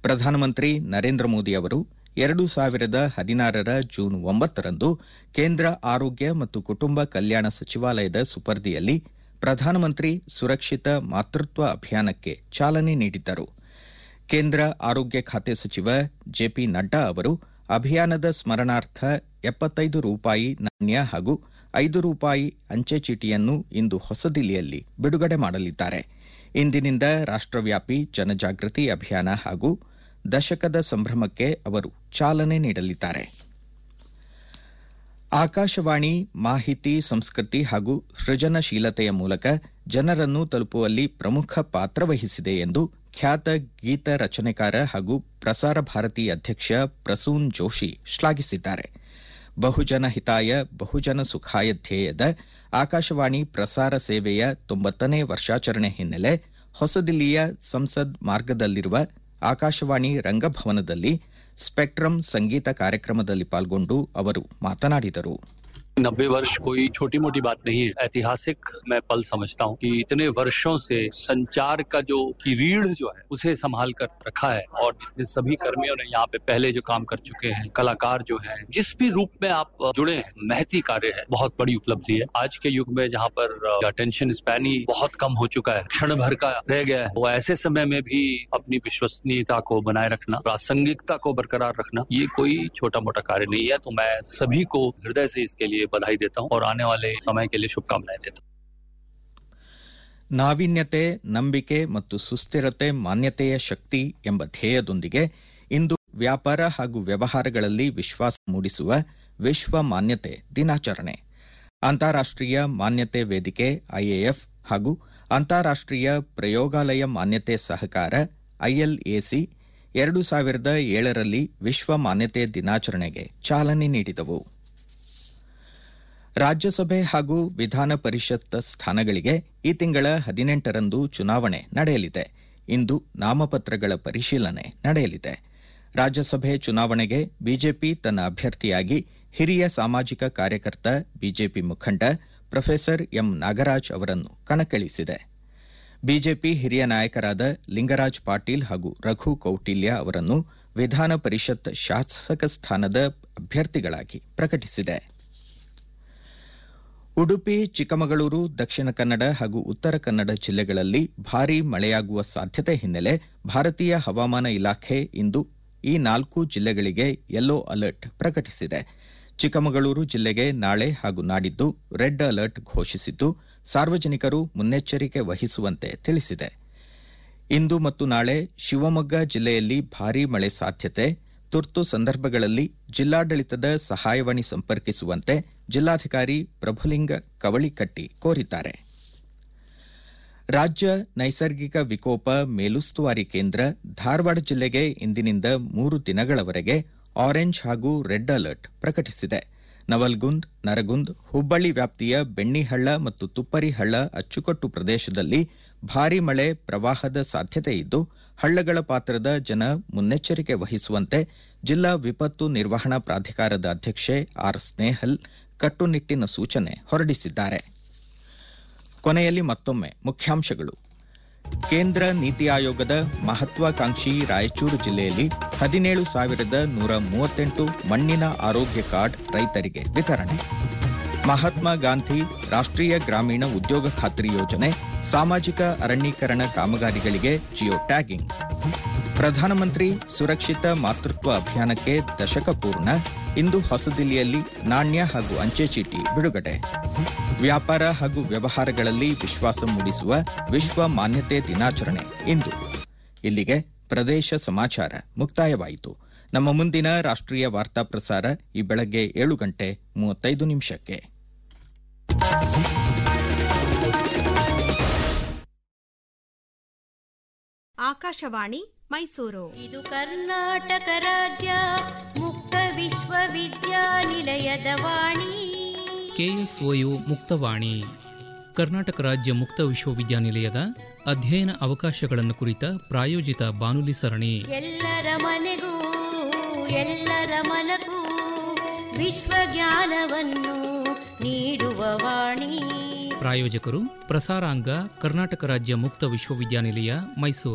ಪ್ರಧಾನಮಂತ್ರಿ ನರೇಂದ್ರ ಮೋದಿ ಅವರು ಎರಡು ಸಾವಿರದ ಹದಿನಾರರ ಜೂನ್ ಒಂಬತ್ತರಂದು ಕೇಂದ್ರ ಆರೋಗ್ಯ ಮತ್ತು ಕುಟುಂಬ ಕಲ್ಯಾಣ ಸಚಿವಾಲಯದ ಸುಪರ್ದಿಯಲ್ಲಿ ಪ್ರಧಾನಮಂತ್ರಿ ಸುರಕ್ಷಿತ ಮಾತೃತ್ವ ಅಭಿಯಾನಕ್ಕೆ ಚಾಲನೆ ನೀಡಿದ್ದರು ಕೇಂದ್ರ ಆರೋಗ್ಯ ಖಾತೆ ಸಚಿವ ಜೆಪಿ ನಡ್ಡಾ ಅವರು ಅಭಿಯಾನದ ಸ್ಮರಣಾರ್ಥ ಎಪ್ಪತ್ತೈದು ರೂಪಾಯಿ ನಾಣ್ಯ ಹಾಗೂ ಐದು ರೂಪಾಯಿ ಅಂಚೆ ಚೀಟಿಯನ್ನು ಇಂದು ಹೊಸದಿಲ್ಲಿಯಲ್ಲಿ ಬಿಡುಗಡೆ ಮಾಡಲಿದ್ದಾರೆ ಇಂದಿನಿಂದ ರಾಷ್ಟವ್ಯಾಪಿ ಜನಜಾಗೃತಿ ಅಭಿಯಾನ ಹಾಗೂ ದಶಕದ ಸಂಭ್ರಮಕ್ಕೆ ಅವರು ಚಾಲನೆ ನೀಡಲಿದ್ದಾರೆ ಆಕಾಶವಾಣಿ ಮಾಹಿತಿ ಸಂಸ್ಕೃತಿ ಹಾಗೂ ಸೃಜನಶೀಲತೆಯ ಮೂಲಕ ಜನರನ್ನು ತಲುಪುವಲ್ಲಿ ಪ್ರಮುಖ ಪಾತ್ರ ವಹಿಸಿದೆ ಎಂದು ಖ್ಯಾತ ಗೀತ ರಚನೆಕಾರ ಹಾಗೂ ಪ್ರಸಾರ ಭಾರತಿ ಅಧ್ಯಕ್ಷ ಪ್ರಸೂನ್ ಜೋಶಿ ಶ್ಲಾಘಿಸಿದ್ದಾರೆ ಬಹುಜನ ಹಿತಾಯ ಬಹುಜನ ಸುಖಾಯ ಧ್ಯೇಯದ ಆಕಾಶವಾಣಿ ಪ್ರಸಾರ ಸೇವೆಯ ತೊಂಬತ್ತನೇ ವರ್ಷಾಚರಣೆ ಹಿನ್ನೆಲೆ ಹೊಸದಿಲ್ಲಿಯ ಸಂಸದ್ ಮಾರ್ಗದಲ್ಲಿರುವ ಆಕಾಶವಾಣಿ ರಂಗಭವನದಲ್ಲಿ ಸ್ಪೆಕ್ಟ್ರಮ್ ಸಂಗೀತ ಕಾರ್ಯಕ್ರಮದಲ್ಲಿ ಪಾಲ್ಗೊಂಡು ಅವರು ಮಾತನಾಡಿದರು नब्बे वर्ष कोई छोटी मोटी बात नहीं है ऐतिहासिक मैं पल समझता हूँ कि इतने वर्षों से संचार का जो की रीढ़ जो है उसे संभाल कर रखा है और जितने सभी कर्मियों ने यहाँ पे पहले जो काम कर चुके हैं कलाकार जो हैं जिस भी रूप में आप जुड़े हैं महती कार्य है बहुत बड़ी उपलब्धि है आज के युग में जहाँ पर अटेंशन स्पैन ही बहुत कम हो चुका है क्षण भर का रह गया है वो ऐसे समय में भी अपनी विश्वसनीयता को बनाए रखना प्रासंगिकता को बरकरार रखना ये कोई छोटा मोटा कार्य नहीं है तो मैं सभी को हृदय से इसके लिए बधाई देता हूँ और आने वाले समय के लिए शुभकामनाएं देता हूँ ನಾವೀನ್ಯತೆ ನಂಬಿಕೆ ಮತ್ತು ಸುಸ್ಥಿರತೆ ಮಾನ್ಯತೆಯ ಶಕ್ತಿ ಎಂಬ ಧ್ಯೇಯದೊಂದಿಗೆ ಇಂದು ವ್ಯಾಪಾರ ಹಾಗೂ ವ್ಯವಹಾರಗಳಲ್ಲಿ ವಿಶ್ವಾಸ ಮೂಡಿಸುವ ವಿಶ್ವ ಮಾನ್ಯತೆ ದಿನಾಚರಣೆ ಅಂತಾರಾಷ್ಟೀಯ ಮಾನ್ಯತೆ ವೇದಿಕೆ ಐಎಎಫ್ ಹಾಗೂ ಅಂತಾರಾಷ್ಟೀಯ ಪ್ರಯೋಗಾಲಯ ಮಾನ್ಯತೆ ಸಹಕಾರ ಐಎಲ್ಎಸಿ ಎರಡು ಸಾವಿರದ ಏಳರಲ್ಲಿ ವಿಶ್ವ ಮಾನ್ಯತೆ ದಿನಾಚರಣೆಗೆ ಚಾಲನೆ ನೀಡಿದವು ರಾಜ್ಯಸಭೆ ಹಾಗೂ ವಿಧಾನ ಪರಿಷತ್ ಸ್ಥಾನಗಳಿಗೆ ಈ ತಿಂಗಳ ಹದಿನೆಂಟರಂದು ಚುನಾವಣೆ ನಡೆಯಲಿದೆ ಇಂದು ನಾಮಪತ್ರಗಳ ಪರಿಶೀಲನೆ ನಡೆಯಲಿದೆ ರಾಜ್ಯಸಭೆ ಚುನಾವಣೆಗೆ ಬಿಜೆಪಿ ತನ್ನ ಅಭ್ಯರ್ಥಿಯಾಗಿ ಹಿರಿಯ ಸಾಮಾಜಿಕ ಕಾರ್ಯಕರ್ತ ಬಿಜೆಪಿ ಮುಖಂಡ ಪ್ರೊಫೆಸರ್ ಎಂ ನಾಗರಾಜ್ ಅವರನ್ನು ಕಣಕ್ಕಿಳಿಸಿದೆ ಬಿಜೆಪಿ ಹಿರಿಯ ನಾಯಕರಾದ ಲಿಂಗರಾಜ್ ಪಾಟೀಲ್ ಹಾಗೂ ರಘು ಕೌಟಿಲ್ಯ ಅವರನ್ನು ವಿಧಾನ ಪರಿಷತ್ ಶಾಸಕ ಸ್ಥಾನದ ಅಭ್ಯರ್ಥಿಗಳಾಗಿ ಪ್ರಕಟಿಸಿದೆ ಉಡುಪಿ ಚಿಕ್ಕಮಗಳೂರು ದಕ್ಷಿಣ ಕನ್ನಡ ಹಾಗೂ ಉತ್ತರ ಕನ್ನಡ ಜಿಲ್ಲೆಗಳಲ್ಲಿ ಭಾರೀ ಮಳೆಯಾಗುವ ಸಾಧ್ಯತೆ ಹಿನ್ನೆಲೆ ಭಾರತೀಯ ಹವಾಮಾನ ಇಲಾಖೆ ಇಂದು ಈ ನಾಲ್ಕು ಜಿಲ್ಲೆಗಳಿಗೆ ಯೆಲ್ಲೋ ಅಲರ್ಟ್ ಪ್ರಕಟಿಸಿದೆ ಚಿಕ್ಕಮಗಳೂರು ಜಿಲ್ಲೆಗೆ ನಾಳೆ ಹಾಗೂ ನಾಡಿದ್ದು ರೆಡ್ ಅಲರ್ಟ್ ಘೋಷಿಸಿದ್ದು ಸಾರ್ವಜನಿಕರು ಮುನ್ನೆಚ್ಚರಿಕೆ ವಹಿಸುವಂತೆ ತಿಳಿಸಿದೆ ಇಂದು ಮತ್ತು ನಾಳೆ ಶಿವಮೊಗ್ಗ ಜಿಲ್ಲೆಯಲ್ಲಿ ಭಾರೀ ಮಳೆ ಸಾಧ್ಯತೆ ತುರ್ತು ಸಂದರ್ಭಗಳಲ್ಲಿ ಜಿಲ್ಲಾಡಳಿತದ ಸಹಾಯವಾಣಿ ಸಂಪರ್ಕಿಸುವಂತೆ ಜಿಲ್ಲಾಧಿಕಾರಿ ಪ್ರಭುಲಿಂಗ ಕವಳಿಕಟ್ಟಿ ಕೋರಿದ್ದಾರೆ ರಾಜ್ಯ ನೈಸರ್ಗಿಕ ವಿಕೋಪ ಮೇಲುಸ್ತುವಾರಿ ಕೇಂದ್ರ ಧಾರವಾಡ ಜಿಲ್ಲೆಗೆ ಇಂದಿನಿಂದ ಮೂರು ದಿನಗಳವರೆಗೆ ಆರೆಂಜ್ ಹಾಗೂ ರೆಡ್ ಅಲರ್ಟ್ ಪ್ರಕಟಿಸಿದೆ ನವಲ್ಗುಂದ್ ನರಗುಂದ್ ಹುಬ್ಬಳ್ಳಿ ವ್ಯಾಪ್ತಿಯ ಬೆಣ್ಣಿಹಳ್ಳ ಮತ್ತು ತುಪ್ಪರಿಹಳ್ಳ ಅಚ್ಚುಕಟ್ಟು ಪ್ರದೇಶದಲ್ಲಿ ಭಾರೀ ಮಳೆ ಪ್ರವಾಹದ ಸಾಧ್ಯತೆ ಇದ್ದು ಹಳ್ಳಗಳ ಪಾತ್ರದ ಜನ ಮುನ್ನೆಚ್ಚರಿಕೆ ವಹಿಸುವಂತೆ ಜಿಲ್ಲಾ ವಿಪತ್ತು ನಿರ್ವಹಣಾ ಪ್ರಾಧಿಕಾರದ ಅಧ್ಯಕ್ಷೆ ಆರ್ ಸ್ನೇಹಲ್ ಕಟ್ಟುನಿಟ್ಟಿನ ಸೂಚನೆ ಹೊರಡಿಸಿದ್ದಾರೆ ಕೊನೆಯಲ್ಲಿ ಮತ್ತೊಮ್ಮೆ ಮುಖ್ಯಾಂಶಗಳು ಕೇಂದ್ರ ನೀತಿ ಆಯೋಗದ ಮಹತ್ವಾಕಾಂಕ್ಷಿ ರಾಯಚೂರು ಜಿಲ್ಲೆಯಲ್ಲಿ ಹದಿನೇಳು ಸಾವಿರದ ನೂರ ಮೂವತ್ತೆಂಟು ಮಣ್ಣಿನ ಆರೋಗ್ಯ ಕಾರ್ಡ್ ರೈತರಿಗೆ ವಿತರಣೆ ಮಹಾತ್ಮ ಗಾಂಧಿ ರಾಷ್ಟ್ರೀಯ ಗ್ರಾಮೀಣ ಉದ್ಯೋಗ ಖಾತ್ರಿ ಯೋಜನೆ ಸಾಮಾಜಿಕ ಅರಣ್ಯೀಕರಣ ಕಾಮಗಾರಿಗಳಿಗೆ ಜಿಯೋ ಟ್ಯಾಗಿಂಗ್ ಪ್ರಧಾನಮಂತ್ರಿ ಸುರಕ್ಷಿತ ಮಾತೃತ್ವ ಅಭಿಯಾನಕ್ಕೆ ದಶಕ ಪೂರ್ಣ ಇಂದು ಹೊಸದಿಲ್ಲಿಯಲ್ಲಿ ನಾಣ್ಯ ಹಾಗೂ ಅಂಚೆ ಚೀಟಿ ಬಿಡುಗಡೆ ವ್ಯಾಪಾರ ಹಾಗೂ ವ್ಯವಹಾರಗಳಲ್ಲಿ ವಿಶ್ವಾಸ ಮೂಡಿಸುವ ವಿಶ್ವ ಮಾನ್ಯತೆ ದಿನಾಚರಣೆ ಇಂದು ಇಲ್ಲಿಗೆ ಪ್ರದೇಶ ಸಮಾಚಾರ ಮುಕ್ತಾಯವಾಯಿತು ನಮ್ಮ ಮುಂದಿನ ರಾಷ್ಟ್ರೀಯ ವಾರ್ತಾ ಪ್ರಸಾರ ಈ ಬೆಳಗ್ಗೆ ಏಳು ಗಂಟೆ ಮೂವತ್ತೈದು ನಿಮಿಷಕ್ಕೆ ಆಕಾಶವಾಣಿ ಮೈಸೂರು ಇದು ಕರ್ನಾಟಕ ರಾಜ್ಯ ಮುಕ್ತ ವಿಶ್ವವಿದ್ಯಾನಿಲಯದ ವಾಣಿ ಕೆಎಸ್ಒಯು ಮುಕ್ತವಾಣಿ ಕರ್ನಾಟಕ ರಾಜ್ಯ ಮುಕ್ತ ವಿಶ್ವವಿದ್ಯಾನಿಲಯದ ಅಧ್ಯಯನ ಅವಕಾಶಗಳನ್ನು ಕುರಿತ ಪ್ರಾಯೋಜಿತ ಬಾನುಲಿ ಸರಣಿ ಎಲ್ಲರ ಮನೆಗೂ ಎಲ್ಲರ ಮನಗೂ ವಿಶ್ವಜ್ಞಾನವನ್ನು ನೀಡುವ ವಾಣಿ ಪ್ರಾಯೋಜಕರು ಪ್ರಸಾರಾಂಗ ಕರ್ನಾಟಕ ರಾಜ್ಯ ಮುಕ್ತ ವಿಶ್ವವಿದ್ಯಾನಿಲಯ ಮೈಸೂರು